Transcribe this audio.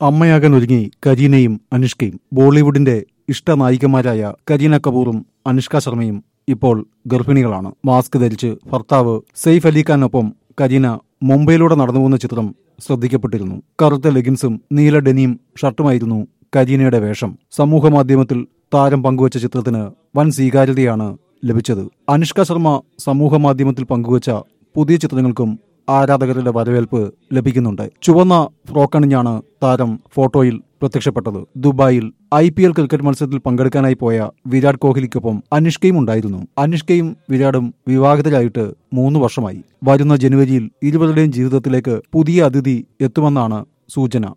അമ്മയാകാൻ ഒരുങ്ങി കരീനയും അനുഷ്കയും ബോളിവുഡിന്റെ ഇഷ്ടനായികമാരായ കരീന കപൂറും അനുഷ്ക ശർമ്മയും ഇപ്പോൾ ഗർഭിണികളാണ് മാസ്ക് ധരിച്ച് ഭർത്താവ് സെയ്ഫ് അലി ഖാനൊപ്പം കരീന മുംബൈയിലൂടെ നടന്നുപോകുന്ന ചിത്രം ശ്രദ്ധിക്കപ്പെട്ടിരുന്നു കറുത്ത ലെഗിൻസും നീല ഡെനിയും ഷർട്ടുമായിരുന്നു കരീനയുടെ വേഷം സമൂഹ മാധ്യമത്തിൽ താരം പങ്കുവച്ച ചിത്രത്തിന് വൻ സ്വീകാര്യതയാണ് ലഭിച്ചത് അനുഷ്ക ശർമ്മ സമൂഹ മാധ്യമത്തിൽ പങ്കുവച്ച പുതിയ ചിത്രങ്ങൾക്കും ആരാധകരുടെ വരവേൽപ്പ് ലഭിക്കുന്നുണ്ട് ചുവന്ന ഫ്രോക്കണിഞ്ഞാണ് താരം ഫോട്ടോയിൽ പ്രത്യക്ഷപ്പെട്ടത് ദുബായിൽ ഐ പി എൽ ക്രിക്കറ്റ് മത്സരത്തിൽ പങ്കെടുക്കാനായി പോയ വിരാട് കോഹ്ലിക്കൊപ്പം അനുഷ്കയും ഉണ്ടായിരുന്നു അനുഷ്കയും വിരാടും വിവാഹിതരായിട്ട് മൂന്ന് വർഷമായി വരുന്ന ജനുവരിയിൽ ഇരുവരുടെയും ജീവിതത്തിലേക്ക് പുതിയ അതിഥി എത്തുമെന്നാണ് സൂചന